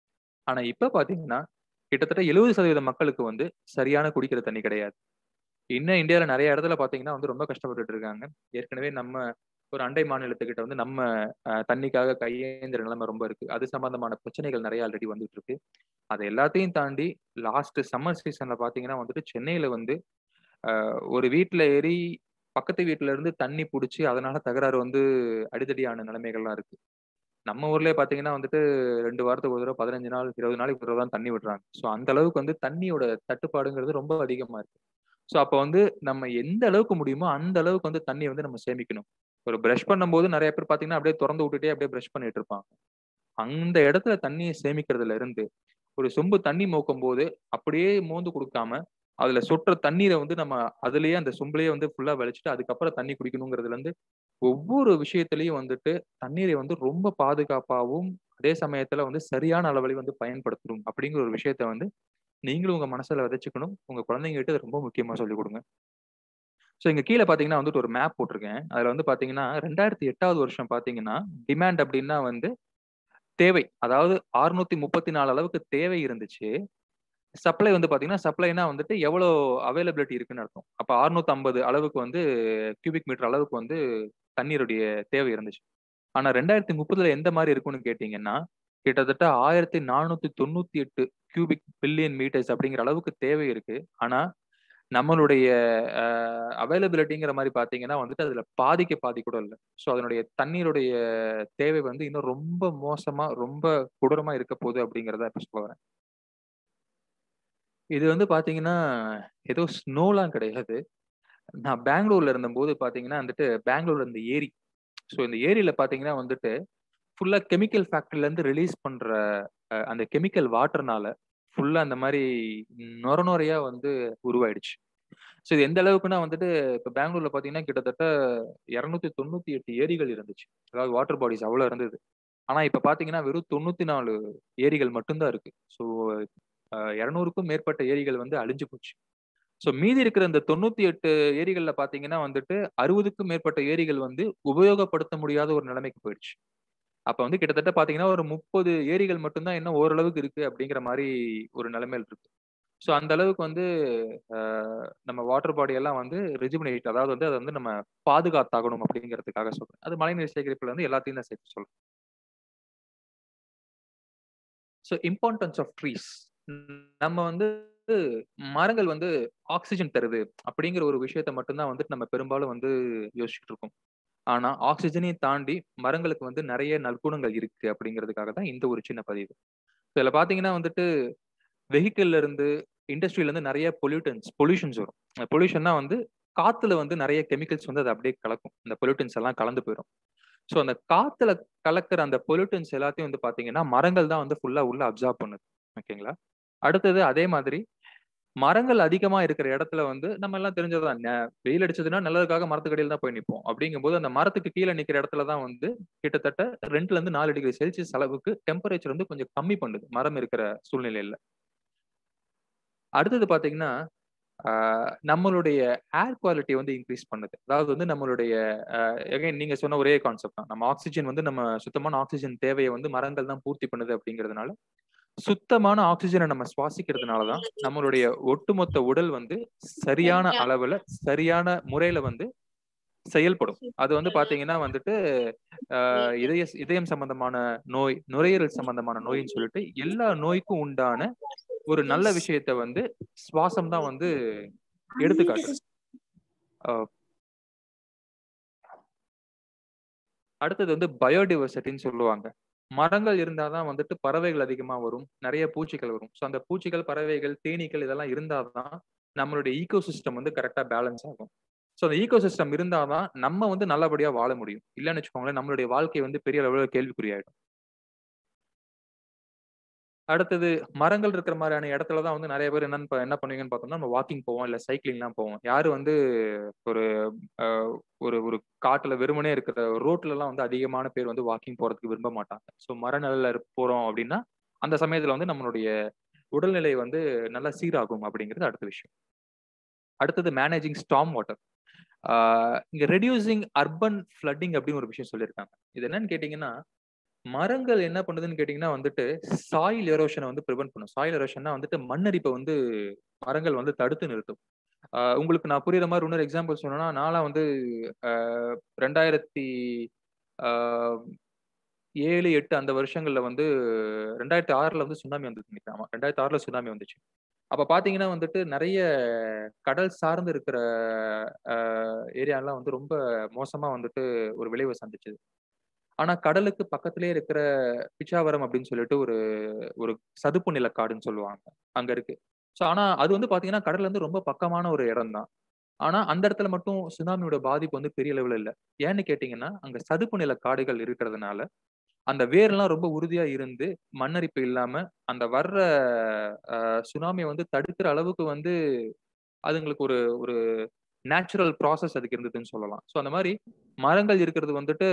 ஆனா இப்ப பாத்தீங்கன்னா கிட்டத்தட்ட எழுபது சதவீத மக்களுக்கு வந்து சரியான குடிக்கிற தண்ணி கிடையாது இன்னும் இந்தியால நிறைய இடத்துல பாத்தீங்கன்னா வந்து ரொம்ப கஷ்டப்பட்டுட்டு இருக்காங்க ஏற்கனவே நம்ம ஒரு அண்டை மாநிலத்துக்கிட்ட வந்து நம்ம அஹ், தண்ணிக்காக கையேந்திர நிலைமை ரொம்ப இருக்கு அது சம்பந்தமான பிரச்சனைகள் நிறைய ஆல்ரெடி வந்துட்டு இருக்கு அது எல்லாத்தையும் தாண்டி லாஸ்ட் சம்மர் சீசன்ல பாத்தீங்கன்னா வந்துட்டு சென்னையில வந்து அஹ், ஒரு வீட்டுல ஏறி பக்கத்து வீட்டுல இருந்து தண்ணி புடிச்சு அதனால தகராறு வந்து அடிதடியான நிலைமைகள்லாம் இருக்கு நம்ம ஊர்லயே பாத்தீங்கன்னா வந்துட்டு ரெண்டு வாரத்துக்கு ஒரு தடவை பதினஞ்சு நாள் இருபது நாளைக்கு ஒரு தடவை தான் தண்ணி விடுறாங்க ஸோ அந்த அளவுக்கு வந்து தண்ணியோட தட்டுப்பாடுங்கிறது ரொம்ப அதிகமா இருக்கு ஸோ அப்போ வந்து நம்ம எந்த அளவுக்கு முடியுமோ அந்த அளவுக்கு வந்து தண்ணியை வந்து நம்ம சேமிக்கணும் ஒரு ப்ரஷ் பண்ணும்போது நிறைய பேர் பாத்தீங்கன்னா அப்படியே திறந்து விட்டுட்டே அப்படியே ப்ரஷ் பண்ணிட்டு இருப்பாங்க அந்த இடத்துல தண்ணியை சேமிக்கிறதுல இருந்து ஒரு சொம்பு தண்ணி மோக்கும் போது அப்படியே மோந்து கொடுக்காம அதுல சொட்டுற தண்ணீரை வந்து நம்ம அதுலயே அந்த சொம்புலயே வந்து ஃபுல்லா வலிச்சுட்டு அதுக்கப்புறம் தண்ணி குடிக்கணுங்கிறதுல இருந்து ஒவ்வொரு விஷயத்திலையும் வந்துட்டு தண்ணீரை வந்து ரொம்ப பாதுகாப்பாகவும் அதே சமயத்துல வந்து சரியான அளவுலையும் வந்து பயன்படுத்தணும் அப்படிங்கிற ஒரு விஷயத்த வந்து நீங்களும் உங்க மனசுல விதைச்சுக்கணும் உங்க குழந்தைங்க கிட்ட இதை ரொம்ப முக்கியமா சொல்லிக் கொடுங்க ஸோ இங்க கீழே பாத்தீங்கன்னா வந்துட்டு ஒரு மேப் போட்டிருக்கேன் அதுல வந்து பாத்தீங்கன்னா ரெண்டாயிரத்தி எட்டாவது வருஷம் பாத்தீங்கன்னா டிமாண்ட் அப்படின்னா வந்து தேவை அதாவது அறுநூத்தி முப்பத்தி நாலு அளவுக்கு தேவை இருந்துச்சு சப்ளை வந்து பாத்தீங்கன்னா சப்ளைனா வந்துட்டு எவ்வளவு அவைலபிலிட்டி இருக்குன்னு அர்த்தம் அப்ப 650 ஐம்பது அளவுக்கு வந்து கியூபிக் மீட்டர் அளவுக்கு வந்து தண்ணீருடைய தேவை இருந்துச்சு ஆனா ரெண்டாயிரத்தி முப்பதுல எந்த மாதிரி இருக்கும்னு கேட்டீங்கன்னா கிட்டத்தட்ட ஆயிரத்தி நானூத்தி தொண்ணூத்தி எட்டு கியூபிக் பில்லியன் மீட்டர்ஸ் அப்படிங்கிற அளவுக்கு தேவை இருக்கு ஆனா நம்மளுடைய அவைலபிலிட்டிங்கிற மாதிரி பாத்தீங்கன்னா வந்துட்டு அதுல பாதிக்க பாதி கூட இல்லை ஸோ அதனுடைய தண்ணீருடைய தேவை வந்து இன்னும் ரொம்ப மோசமா ரொம்ப கொடூரமா இருக்க போகுது அப்படிங்கிறத இப்ப சொல்ல வரேன் இது வந்து பாத்தீங்கன்னா ஏதோ ஸ்னோலாம் கிடையாது நான் பெங்களூர்ல இருந்தபோது பாத்தீங்கன்னா வந்துட்டு பெங்களூர்ல இந்த ஏரி ஸோ இந்த ஏரியில பாத்தீங்கன்னா வந்துட்டு ஃபுல்லா கெமிக்கல் ஃபேக்டரில இருந்து ரிலீஸ் பண்ற அஹ், அந்த கெமிக்கல் வாட்டர்னால ஃபுல்லா அந்த மாதிரி நொர நொறையா வந்து உருவாயிடுச்சு ஸோ இது எந்த அளவுக்குன்னா வந்துட்டு இப்போ பெங்களூர்ல பாத்தீங்கன்னா கிட்டத்தட்ட இரநூத்தி தொண்ணூத்தி எட்டு ஏரிகள் இருந்துச்சு அதாவது வாட்டர் பாடிஸ் அவ்வளோ இருந்தது ஆனா இப்ப பாத்தீங்கன்னா வெறும் தொண்ணூத்தி நாலு ஏரிகள் மட்டும்தான் இருக்கு ஸோ இரநூறுக்கும் மேற்பட்ட ஏரிகள் வந்து அழிஞ்சு போச்சு ஸோ மீதி இருக்கிற இந்த தொண்ணூத்தி எட்டு ஏரிகள்ல பாத்தீங்கன்னா வந்துட்டு அறுபதுக்கும் மேற்பட்ட ஏரிகள் வந்து உபயோகப்படுத்த முடியாத ஒரு நிலைமைக்கு போயிடுச்சு அப்ப வந்து கிட்டத்தட்ட பாத்தீங்கன்னா ஒரு முப்பது ஏரிகள் மட்டும்தான் இன்னும் ஓரளவுக்கு இருக்கு அப்படிங்கிற மாதிரி ஒரு நிலைமையில் இருக்கு ஸோ அந்த அளவுக்கு வந்து ஆஹ், நம்ம வாட்டர் பாடி எல்லாம் வந்து ரெஜிமினேட் அதாவது வந்து அதை வந்து நம்ம பாதுகாத்தாகணும் அப்படிங்கிறதுக்காக சொல்றேன் அது மழைநீர் சேகரிப்புல வந்து எல்லாத்தையும் தான் சேர்த்து சொல்றேன் ஸோ இம்பார்ட்டன்ஸ் ஆஃப் ட்ரீஸ் நம்ம வந்து மரங்கள் வந்து ஆக்சிஜன் தருது அப்படிங்கிற ஒரு விஷயத்த மட்டும்தான் வந்துட்டு நம்ம பெரும்பாலும் வந்து யோசிச்சுட்டு இருக்கோம் ஆனா ஆக்சிஜனையும் தாண்டி மரங்களுக்கு வந்து நிறைய நற்குணங்கள் இருக்கு அப்படிங்கிறதுக்காக தான் இந்த ஒரு சின்ன பதிவு இதுல பாத்தீங்கன்னா வந்துட்டு வெஹிக்கிள்ல இருந்து இண்டஸ்ட்ரியில இருந்து நிறைய பொல்யூட்டன்ஸ் பொல்யூஷன்ஸ் வரும் பொல்யூஷன்னா வந்து காத்துல வந்து நிறைய கெமிக்கல்ஸ் வந்து அது அப்படியே கலக்கும் இந்த பொல்யூட்டன்ஸ் எல்லாம் கலந்து போயிடும் ஸோ அந்த காத்துல கலக்கிற அந்த பொல்யூட்டன்ஸ் எல்லாத்தையும் வந்து பாத்தீங்கன்னா மரங்கள் தான் வந்து ஃபுல்லா உள்ள அப்சார்ப் பண்ணுது ஓகேங்களா அடுத்தது அதே மாதிரி மரங்கள் அதிகமா இருக்கிற இடத்துல வந்து நம்ம எல்லாம் தெரிஞ்சதுதான் நெ- வெயில் அடிச்சதுன்னா நல்லதுக்காக மரத்துக்கடியில் தான் போய் நிற்போம் அப்படிங்கும்போது அந்த மரத்துக்கு கீழே நிக்கிற இடத்துல தான் வந்து கிட்டத்தட்ட ரெண்டுல இருந்து நாலு டிகிரி செல்சியஸ் அளவுக்கு டெம்பரேச்சர் வந்து கொஞ்சம் கம்மி பண்ணுது மரம் இருக்கிற சூழ்நிலையில அடுத்தது பாத்தீங்கன்னா ஆஹ் நம்மளுடைய ஏர் குவாலிட்டி வந்து இன்க்ரீஸ் பண்ணுது அதாவது வந்து நம்மளுடைய எகைன் நீங்க சொன்ன ஒரே கான்செப்ட் தான் நம்ம ஆக்சிஜன் வந்து நம்ம சுத்தமான ஆக்சிஜன் தேவையை வந்து மரங்கள் தான் பூர்த்தி பண்ணுது அப்படிங்கிறதுனால சுத்தமான ஆக்சிஜனை நம்ம சுவாசிக்கிறதுனால தான் நம்மளுடைய ஒட்டுமொத்த உடல் வந்து சரியான அளவுல சரியான முறையில வந்து செயல்படும் அது வந்து பாத்தீங்கன்னா வந்துட்டு ஆஹ் இதய இதயம் சம்பந்தமான நோய் நுரையீரல் சம்பந்தமான நோயின்னு சொல்லிட்டு எல்லா நோய்க்கும் உண்டான ஒரு நல்ல விஷயத்த வந்து சுவாசம் தான் வந்து எடுத்துக்காட்டு ஆஹ் அடுத்தது வந்து பயோடைவர்சிட்டின்னு சொல்லுவாங்க மரங்கள் இருந்தாதான் வந்துட்டு பறவைகள் அதிகமா வரும் நிறைய பூச்சிகள் வரும் ஸோ அந்த பூச்சிகள் பறவைகள் தேனீக்கள் இதெல்லாம் இருந்தாதான் நம்மளுடைய ஈகோ சிஸ்டம் வந்து கரெக்டா பேலன்ஸ் ஆகும் ஸோ அந்த ஈகோ சிஸ்டம் இருந்தாதான் நம்ம வந்து நல்லபடியா வாழ முடியும் இல்லைன்னு வச்சுக்கோங்களேன் நம்மளுடைய வாழ்க்கை வந்து பெரிய அளவில் கேள்விக்குறியாயிடும் அடுத்தது மரங்கள் இருக்கிற மாதிரியான இடத்துல தான் வந்து நிறைய பேர் என்னன்னு ப- என்ன பண்ணுவீங்கன்னு பார்த்தோம்னா நம்ம வாக்கிங் போவோம் இல்லை சைக்கிளிங்லாம் போவோம் யாரு வந்து ஒரு ஆஹ், ஒரு ஒரு காட்டுல வெறுமனே இருக்கிற ரோட்ல எல்லாம் வந்து அதிகமான பேர் வந்து வாக்கிங் போறதுக்கு விரும்ப மாட்டாங்க ஸோ மர நிழல்ல இருப்- போறோம் அப்படின்னா அந்த சமயத்துல வந்து நம்மளுடைய உடல்நிலை வந்து நல்லா சீராகும் அப்படிங்கிறது அடுத்த விஷயம் அடுத்தது மேனேஜிங் ஸ்டாம் வாட்டர் இங்க ரெடியூசிங் அர்பன் ஃப்ளட்டிங் அப்படின்னு ஒரு விஷயம் சொல்லியிருக்காங்க இது என்னன்னு கேட்டீங்கன்னா மரங்கள் என்ன பண்ணுதுன்னு கேட்டீங்கன்னா வந்துட்டு சாயில் எரோஷனை வந்து ப்ரிவென்ட் பண்ணும் சாயில் எரோஷன்னா வந்துட்டு மண்ணரிப்பை வந்து மரங்கள் வந்து தடுத்து நிறுத்தும் ஆஹ் உங்களுக்கு நான் புரியுற மாதிரி இன்னொரு எக்ஸாம்பிள் சொன்னேன்னா நான்லாம் வந்து ஆஹ் ரெண்டாயிரத்தி ஆஹ் ஏழு எட்டு அந்த வருஷங்கள்ல வந்து ரெண்டாயிரத்தி ஆறுல வந்து சுனாமி வந்துச்சு ஆமா ரெண்டாயிரத்தி ஆறுல சுனாமி வந்துச்சு அப்ப பாத்தீங்கன்னா வந்துட்டு நிறைய கடல் சார்ந்து இருக்கிற ஏரியாலாம் வந்து ரொம்ப மோசமா வந்துட்டு ஒரு விளைவை சந்திச்சது ஆனா கடலுக்கு பக்கத்திலே இருக்கிற பிச்சாவரம் அப்படின்னு சொல்லிட்டு ஒரு ஒரு சதுப்பு நில காடுன்னு சொல்லுவாங்க அங்க இருக்கு ஸோ ஆனா அது வந்து பாத்தீங்கன்னா கடல்ல இருந்து ரொம்ப பக்கமான ஒரு இடம் தான் ஆனா அந்த இடத்துல மட்டும் சுனாமியோட பாதிப்பு வந்து பெரிய அளவுல இல்லை ஏன்னு கேட்டீங்கன்னா அங்க சதுப்பு நில காடுகள் இருக்கிறதுனால அந்த வேர்லாம் ரொம்ப உறுதியா இருந்து மண்ணரிப்பு இல்லாம அந்த வர்ற சுனாமியை வந்து தடுக்கிற அளவுக்கு வந்து அதுங்களுக்கு ஒரு ஒரு நேச்சுரல் ப்ராசஸ் அதுக்கு இருந்ததுன்னு சொல்லலாம் ஸோ அந்த மாதிரி மரங்கள் இருக்கிறது வந்துட்டு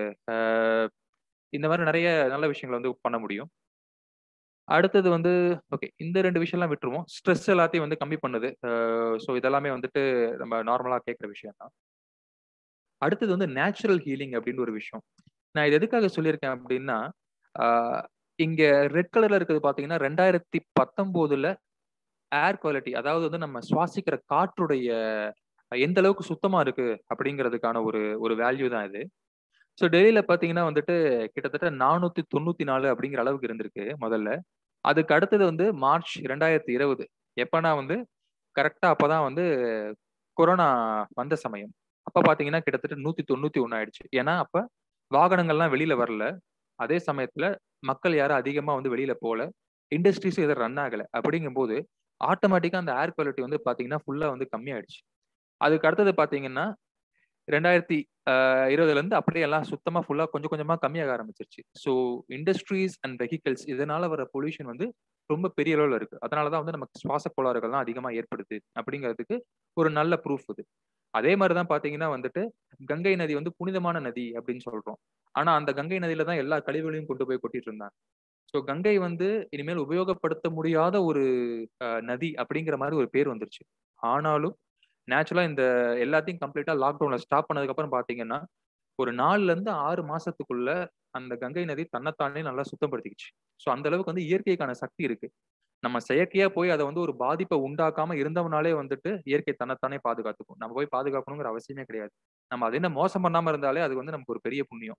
இந்த மாதிரி நிறைய நல்ல விஷயங்களை வந்து பண்ண முடியும் அடுத்தது வந்து ஓகே இந்த ரெண்டு விஷயம்லாம் விட்டுருவோம் ஸ்ட்ரெஸ் எல்லாத்தையும் வந்து கம்மி பண்ணுது ஸோ இதெல்லாமே வந்துட்டு நம்ம நார்மலாக கேட்குற விஷயம் தான் அடுத்தது வந்து நேச்சுரல் ஹீலிங் அப்படின்னு ஒரு விஷயம் நான் இது எதுக்காக சொல்லியிருக்கேன் அப்படின்னா இங்க ரெட் கலர்ல இருக்கிறது பாத்தீங்கன்னா ரெண்டாயிரத்தி பத்தொன்பதுல ஏர் குவாலிட்டி அதாவது வந்து நம்ம சுவாசிக்கிற காற்றுடைய எந்த அளவுக்கு சுத்தமா இருக்கு அப்படிங்கிறதுக்கான ஒரு ஒரு வேல்யூ தான் இது ஸோ டெல்லியில பாத்தீங்கன்னா வந்துட்டு கிட்டத்தட்ட நானூத்தி தொண்ணூத்தி நாலு அப்படிங்கிற அளவுக்கு இருந்திருக்கு முதல்ல அதுக்கு அடுத்தது வந்து மார்ச் ரெண்டாயிரத்தி இருபது எப்பனா வந்து கரெக்டா அப்பதான் வந்து கொரோனா வந்த சமயம் அப்ப பாத்தீங்கன்னா கிட்டத்தட்ட நூத்தி தொண்ணூத்தி ஒன்னு ஆயிடுச்சு ஏன்னா அப்ப வாகனங்கள்லாம் வெளியில வரல அதே சமயத்துல மக்கள் யாரும் அதிகமா வந்து வெளியில போல இண்டஸ்ட்ரீஸ் எதுவும் ரன் ஆகல அப்படிங்கும் போது ஆட்டோமேட்டிக்கா அந்த ஏர் குவாலிட்டி வந்து பாத்தீங்கன்னா ஃபுல்லா வந்து கம்மியாயிடுச்சு அதுக்கு அடுத்தது பாத்தீங்கன்னா ரெண்டாயிரத்தி இருபதுல இருந்து அப்படியே எல்லாம் சுத்தமா ஃபுல்லா கொஞ்சம் கொஞ்சமா கம்மியாக ஆரம்பிச்சிருச்சு ஸோ இண்டஸ்ட்ரீஸ் அண்ட் வெஹிக்கல்ஸ் இதனால வர பொல்யூஷன் வந்து ரொம்ப பெரிய அளவில் இருக்கு அதனாலதான் வந்து நமக்கு சுவாச கோளாறுகள்லாம் அதிகமா ஏற்படுது அப்படிங்கிறதுக்கு ஒரு நல்ல ப்ரூஃப் இது அதே மாதிரிதான் பாத்தீங்கன்னா வந்துட்டு கங்கை நதி வந்து புனிதமான நதி அப்படின்னு சொல்றோம் ஆனா அந்த கங்கை நதியில தான் எல்லா கழிவுகளையும் கொண்டு போய் கொட்டிட்டு இருந்தாங்க ஸோ கங்கை வந்து இனிமேல் உபயோகப்படுத்த முடியாத ஒரு நதி அப்படிங்கிற மாதிரி ஒரு பேர் வந்துருச்சு ஆனாலும் நேச்சுரலா இந்த எல்லாத்தையும் கம்ப்ளீட்டா லாக்டவுன்ல ஸ்டாப் பண்ணதுக்கு அப்புறம் பாத்தீங்கன்னா ஒரு நாலுல இருந்து ஆறு மாசத்துக்குள்ள அந்த கங்கை நதி தன்னைத்தானே நல்லா சுத்தப்படுத்திக்கிச்சு ஸோ அந்த அளவுக்கு வந்து இயற்கைக்கான சக்தி இருக்கு நம்ம செயற்கையா போய் அதை வந்து ஒரு பாதிப்பை உண்டாக்காம இருந்தவனாலே வந்துட்டு இயற்கை தன்னைத்தானே பாதுகாத்துக்கும் நம்ம போய் பாதுகாக்கணுங்கிற அவசியமே கிடையாது நம்ம அது என்ன மோசம் பண்ணாம இருந்தாலே அது வந்து நமக்கு ஒரு பெரிய புண்ணியம்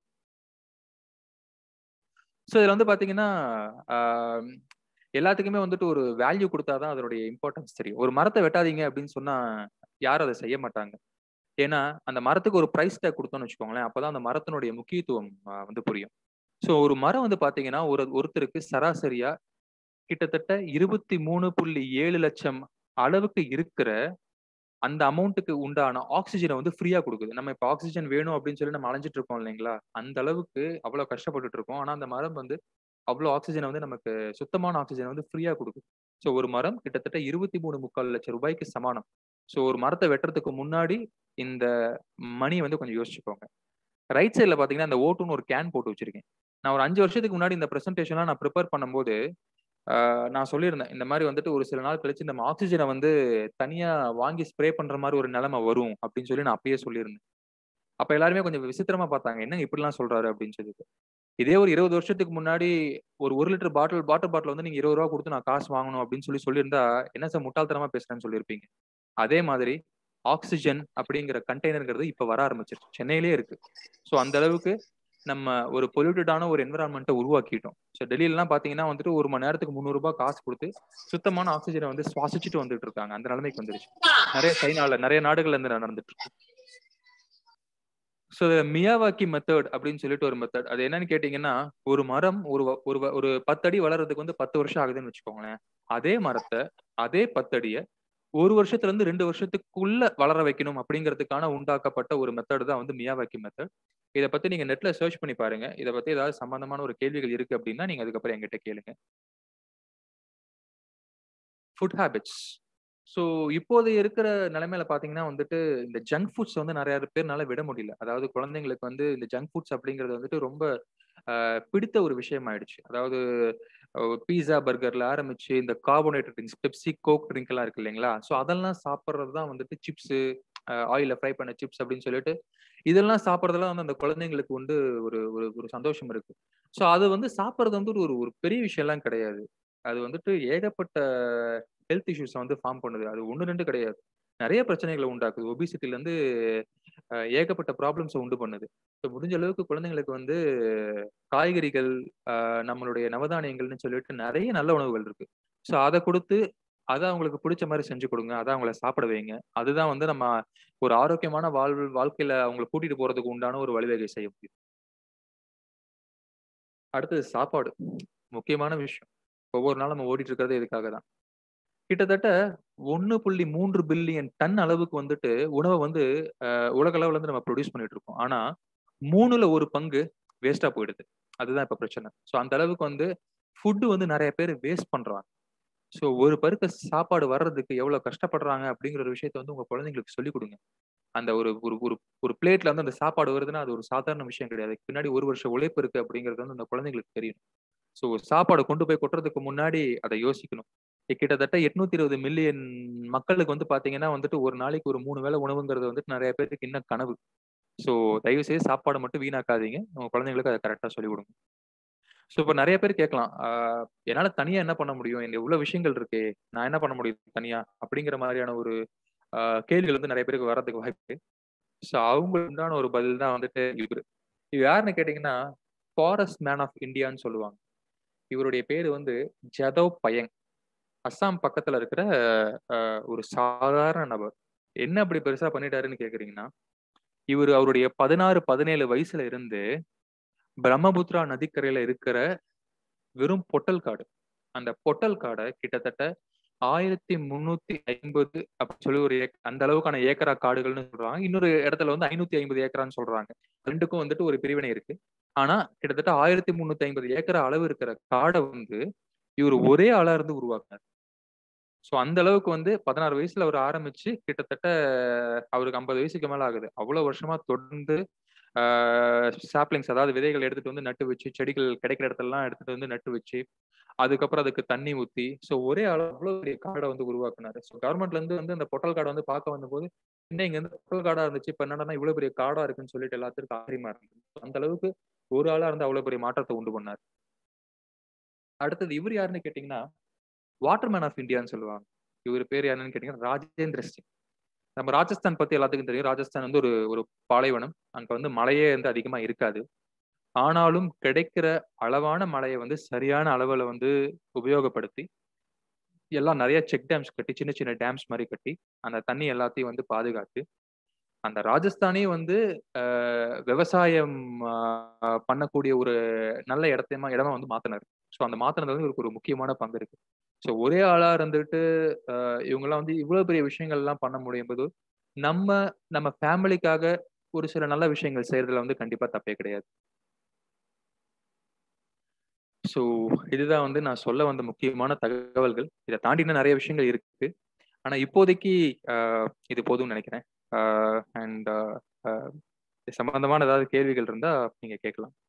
ஸோ இதுல வந்து பாத்தீங்கன்னா எல்லாத்துக்குமே வந்துட்டு ஒரு வேல்யூ கொடுத்தாதான் அதனுடைய இம்பார்ட்டன்ஸ் தெரியும் ஒரு மரத்தை வெட்டாதீங்க அப்படின்னு சொன்னா யாரும் அதை செய்ய மாட்டாங்க ஏன்னா அந்த மரத்துக்கு ஒரு ப்ரைஸ் டேக் கொடுத்தோம்னு வச்சுக்கோங்களேன் அப்பதான் அந்த மரத்தினுடைய முக்கியத்துவம் வந்து புரியும் ஸோ ஒரு மரம் வந்து பாத்தீங்கன்னா ஒரு ஒருத்தருக்கு சராசரியா கிட்டத்தட்ட இருபத்தி மூணு புள்ளி ஏழு லட்சம் அளவுக்கு இருக்கிற அந்த அமௌண்ட்டுக்கு உண்டான ஆக்சிஜனை வந்து ஃப்ரீயா கொடுக்குது நம்ம இப்போ ஆக்சிஜன் வேணும் அப்படின்னு சொல்லி நம்ம அலைஞ்சிட்டு இருக்கோம் இல்லைங்களா அந்த அளவுக்கு அவ்வளவு கஷ்டப்பட்டுட்டு இருக்கோம் ஆனா அந்த மரம் வந்து அவ்வளோ ஆக்சிஜனை வந்து நமக்கு சுத்தமான ஆக்சிஜனை வந்து ஃப்ரீயா கொடுக்குது ஸோ ஒரு மரம் கிட்டத்தட்ட இருபத்தி மூணு முக்கால் லட்சம் ரூபாய்க்கு சமானம் ஸோ ஒரு மரத்தை வெட்டுறதுக்கு முன்னாடி இந்த மணி வந்து கொஞ்சம் யோசிச்சுக்கோங்க ரைட் சைடில் பார்த்தீங்கன்னா இந்த ஓட்டுன்னு ஒரு கேன் போட்டு வச்சிருக்கேன் நான் ஒரு அஞ்சு வருஷத்துக்கு முன்னாடி இந்த ப்ரெசன்டேஷன்லாம் நான் ப்ரிப்பேர் பண்ணும்போது நான் சொல்லியிருந்தேன் இந்த மாதிரி வந்துட்டு ஒரு சில நாள் கழிச்சு நம்ம ஆக்சிஜனை வந்து தனியா வாங்கி ஸ்ப்ரே பண்ற மாதிரி ஒரு நிலைமை வரும் அப்படின்னு சொல்லி நான் அப்பயே சொல்லியிருந்தேன் அப்ப எல்லாருமே கொஞ்சம் விசித்திரமா பார்த்தாங்க என்னங்க இப்படிலாம் சொல்றாரு அப்படின்னு சொல்லிட்டு இதே ஒரு இருபது வருஷத்துக்கு முன்னாடி ஒரு ஒரு லிட்டர் பாட்டில் வாட்டர் பாட்டில் வந்து நீங்க இருபது ரூபா கொடுத்து நான் காசு வாங்கணும் அப்படின்னு சொல்லி சொல்லியிருந்தா என்ன சார் முட்டாள்தனமா பேசுறேன்னு சொல்லியிருப்பீங்க அதே மாதிரி ஆக்சிஜன் அப்படிங்கிற கண்டெய்னருங்கிறது இப்ப வர ஆரம்பிச்சிருச்சு சென்னையிலேயே இருக்கு ஸோ அந்த அளவுக்கு நம்ம ஒரு பொல்யூட்டடான ஒரு என்விரான்மெண்ட்டை உருவாக்கிட்டோம் ஸோ டெல்லியிலலாம் பார்த்தீங்கன்னா வந்துட்டு ஒரு மணி நேரத்துக்கு முந்நூறுபா காசு கொடுத்து சுத்தமான ஆக்சிஜனை வந்து சுவாசிச்சுட்டு வந்துட்டு இருக்காங்க அந்த நிலைமைக்கு வந்துருச்சு நிறைய சைனால நிறைய நாடுகள்ல இருந்து நடந்துட்டு இருக்கு ஸோ மியாவாக்கி மெத்தட் அப்படின்னு சொல்லிட்டு ஒரு மெத்தட் அது என்னன்னு கேட்டீங்கன்னா ஒரு மரம் ஒரு ஒரு ஒரு பத்தடி வளர்றதுக்கு வந்து பத்து வருஷம் ஆகுதுன்னு வச்சுக்கோங்களேன் அதே மரத்தை அதே பத்தடியை ஒரு வருஷத்துல இருந்து ரெண்டு வருஷத்துக்குள்ள வளர வைக்கணும் அப்படிங்கிறதுக்கான உண்டாக்கப்பட்ட ஒரு மெத்தட் தான் வந்து மியாவாக்கி மெத்தட் இதை பத்தி நீங்க நெட்ல சர்ச் பண்ணி பாருங்க இதை பத்தி ஏதாவது சம்பந்தமான ஒரு கேள்விகள் இருக்கு அப்படின்னா நீங்க அதுக்கப்புறம் எங்கிட்ட கேளுங்க ஃபுட் ஹேபிட்ஸ் ஸோ இப்போது இருக்கிற நிலைமையில பாத்தீங்கன்னா வந்துட்டு இந்த ஜங்க் ஃபுட்ஸ் வந்து நிறைய பேர்னால விட முடியல அதாவது குழந்தைங்களுக்கு வந்து இந்த ஜங்க் ஃபுட்ஸ் அப்படிங்கிறது வந்துட்டு ரொம்ப பிடித்த ஒரு விஷயம் ஆயிடுச்சு அதாவது பீஸா பர்கர்ல ஆரம்பிச்சு இந்த carbonated drinks Pepsi Coke drink எல்லாம் இருக்கு இல்லைங்களா ஸோ அதெல்லாம் சாப்பிட்றது தான் வந்துட்டு சிப்ஸ் ஆயில ஃப்ரை பண்ண சிப்ஸ் அப்படின்னு சொல்லிட்டு இதெல்லாம் சாப்பிட்றதெல்லாம் வந்து அந்த குழந்தைங்களுக்கு வந்து ஒரு ஒரு ஒரு சந்தோஷம் இருக்கு ஸோ அது வந்து சாப்பிட்றது வந்து ஒரு ஒரு பெரிய விஷயம்லாம் கிடையாது அது வந்துட்டு ஏகப்பட்ட ஹெல்த் இஷ்யூஸை வந்து ஃபார்ம் பண்ணுது அது ஒன்று ரெண்டு கிடையாது நிறைய பிரச்சனைகளை உண்டாக்குது ஒபிசிட்டிலேருந்து ஏகப்பட்ட ப்ராப்ளம்ஸை உண்டு பண்ணுது ஸோ முடிஞ்ச அளவுக்கு குழந்தைங்களுக்கு வந்து காய்கறிகள் ஆஹ் நம்மளுடைய நவதானியங்கள்னு சொல்லிட்டு நிறைய நல்ல உணவுகள் இருக்கு ஸோ அதை கொடுத்து அதை அவங்களுக்கு பிடிச்ச மாதிரி செஞ்சு கொடுங்க அதை அவங்கள சாப்பிட வைங்க அதுதான் வந்து நம்ம ஒரு ஆரோக்கியமான வாழ்வு வாழ்க்கையில அவங்களை கூட்டிட்டு போறதுக்கு உண்டான ஒரு வழிவகை செய்ய முடியும் அடுத்தது சாப்பாடு முக்கியமான விஷயம் ஒவ்வொரு நாளும் நம்ம ஓடிட்டு இருக்கிறது இதுக்காக தான் கிட்டத்தட்ட ஒன்னு புள்ளி மூன்று பில்லியன் டன் அளவுக்கு வந்துட்டு உணவை வந்து அஹ், உலக அளவுல இருந்து நம்ம ப்ரொடியூஸ் பண்ணிட்டு இருக்கோம் ஆனா மூணுல ஒரு பங்கு வேஸ்டா போயிடுது அதுதான் இப்ப பிரச்சனை ஸோ அந்த அளவுக்கு வந்து ஃபுட்டு வந்து நிறைய பேர் வேஸ்ட் பண்றாங்க ஸோ ஒரு பருக்க சாப்பாடு வர்றதுக்கு எவ்வளவு கஷ்டப்படுறாங்க அப்படிங்கிற ஒரு விஷயத்த வந்து உங்க குழந்தைங்களுக்கு சொல்லிக் கொடுங்க அந்த ஒரு ஒரு ஒரு ஒரு பிளேட்ல வந்து அந்த சாப்பாடு வருதுன்னா அது ஒரு சாதாரண விஷயம் கிடையாது பின்னாடி ஒரு வருஷம் உழைப்பு இருக்கு அப்படிங்கிறது வந்து அந்த குழந்தைங்களுக்கு தெரியணும் ஸோ சாப்பாடு கொண்டு போய் கொட்டுறதுக்கு முன்னாடி அதை யோசிக்கணும் இ- கிட்டத்தட்ட எட்நூத்தி இருபது மில்லியன் மக்களுக்கு வந்து பாத்தீங்கன்னா வந்துட்டு ஒரு நாளைக்கு ஒரு மூணு வேளை உணவுங்கிறது வந்துட்டு நிறைய பேருக்கு இன்னும் கனவு ஸோ தயவு செய்து சாப்பாடு மட்டும் வீணாக்காதீங்க உங்க குழந்தைங்களுக்கு அதை கரெக்டாக சொல்லிக் கொடுங்க ஸோ இப்போ நிறைய பேர் கேட்கலாம் ஆஹ் என்னால தனியா என்ன பண்ண முடியும் எனக்கு இவ்வளவு விஷயங்கள் இருக்கே நான் என்ன பண்ண முடியும் தனியா அப்படிங்கிற மாதிரியான ஒரு ஆஹ் கேள்விகள் வந்து நிறைய பேருக்கு வர்றதுக்கு வாய்ப்பு ஸோ அவங்களுக்கு உண்டான ஒரு பதில் தான் வந்துட்டு இவரு இவர் யாருன்னு கேட்டீங்கன்னா ஃபாரஸ்ட் மேன் ஆஃப் இந்தியான்னு சொல்லுவாங்க இவருடைய பேரு வந்து ஜதவ் பயங் அஸ்ஸாம் பக்கத்துல இருக்கிற ஆஹ், ஒரு சாதாரண நபர் என்ன அப்படி பெருசா பண்ணிட்டாருன்னு கேக்குறீங்கன்னா இவர் அவருடைய பதினாறு பதினேழு வயசுல இருந்து பிரம்மபுத்திரா நதிக்கரையில இருக்கிற வெறும் பொட்டல் காடு அந்த பொட்டல் காடை கிட்டத்தட்ட ஆயிரத்தி முன்னூத்தி ஐம்பது அப்படி சொல்லி ஒரு ஏக்- அந்த அளவுக்கான ஏக்கரா காடுகள்னு சொல்றாங்க இன்னொரு இடத்துல வந்து ஐநூத்தி ஐம்பது ஏக்கரான்னு சொல்றாங்க ரெண்டுக்கும் வந்துட்டு ஒரு பிரிவினை இருக்கு ஆனா கிட்டத்தட்ட ஆயிரத்தி முன்னூத்தி ஐம்பது ஏக்கரா அளவு இருக்கிற காடை வந்து இவர் ஒரே ஆளா இருந்து உருவாக்குனார் ஸோ அந்த அளவுக்கு வந்து பதினாறு வயசுல அவர் ஆரம்பிச்சு கிட்டத்தட்ட அவருக்கு ஐம்பது வயசுக்கு மேல ஆகுது அவ்வளவு வருஷமா தொடர்ந்து சாப்ளிங்ஸ் அதாவது விதைகள் எடுத்துட்டு வந்து நட்டு வச்சு செடிகள் கிடைக்கிற இடத்துலலாம் எடுத்துட்டு வந்து நட்டு வச்சு அதுக்கப்புறம் அதுக்கு தண்ணி ஊத்தி ஸோ ஒரே அளவு அவ்வளவு பெரிய காடை வந்து உருவாக்குனாரு ஸோ கவர்மெண்ட்ல இருந்து வந்து அந்த பொட்டல் காடை வந்து பார்க்க வந்தபோது என்ன இங்க இருந்து பொட்டல் காடா இருந்துச்சு இப்ப என்னன்னா இவ்வளவு பெரிய காடா இருக்குன்னு சொல்லிட்டு எல்லாத்துக்கும் ஆச்சரியமா இருந்துச்சு அந்த அளவுக்கு ஒரு ஆளா இருந்து அவ்வளவு பெரிய மாற்றத்தை உண்டு பண்ணாரு அடுத்தது இவர் யாருன்னு கேட்டீங்கன்னா வாட்டர்மேன் ஆஃப் இந்தியான்னு சொல்லுவாங்க இவர் பேர் யாருன்னு கேட்டீங்கன்னா ராஜேந்திர சிங் நம்ம ராஜஸ்தான் பத்தி எல்லாத்துக்கும் தெரியும் ராஜஸ்தான் வந்து ஒரு ஒரு பாலைவனம் அங்க வந்து மழையே வந்து அதிகமா இருக்காது ஆனாலும் கிடைக்கிற அளவான மழையை வந்து சரியான அளவுல வந்து உபயோகப்படுத்தி எல்லாம் நிறைய செக் டேம்ஸ் கட்டி சின்ன சின்ன டேம்ஸ் மாதிரி கட்டி அந்த தண்ணி எல்லாத்தையும் வந்து பாதுகாத்து அந்த ராஜஸ்தானே வந்து ஆஹ், விவசாயம் ஆஹ், பண்ணக்கூடிய ஒரு நல்ல இடத்தையுமா இடமா வந்து மாத்தினாரு ஸோ அந்த மாத்தினது வந்து இவருக்கு ஒரு முக்கியமான பங்கு இருக்கு ஸோ ஒரே ஆளா இருந்துட்டு ஆஹ், இவங்கெல்லாம் வந்து இவ்வளவு பெரிய விஷயங்கள் எல்லாம் பண்ண முடியும் போது நம்ம நம்ம ஃபேமிலிக்காக ஒரு சில நல்ல விஷயங்கள் செய்யறதுல வந்து கண்டிப்பா தப்பே கிடையாது ஸோ இதுதான் வந்து நான் சொல்ல வந்த முக்கியமான தகவல்கள் இதை தாண்டி இன்னும் நிறைய விஷயங்கள் இருக்கு ஆனா இப்போதைக்கு ஆஹ், இது போதும்னு நினைக்கிறேன் அண்ட் இது சம்பந்தமான ஏதாவது கேள்விகள் இருந்தா நீங்க கேட்கலாம்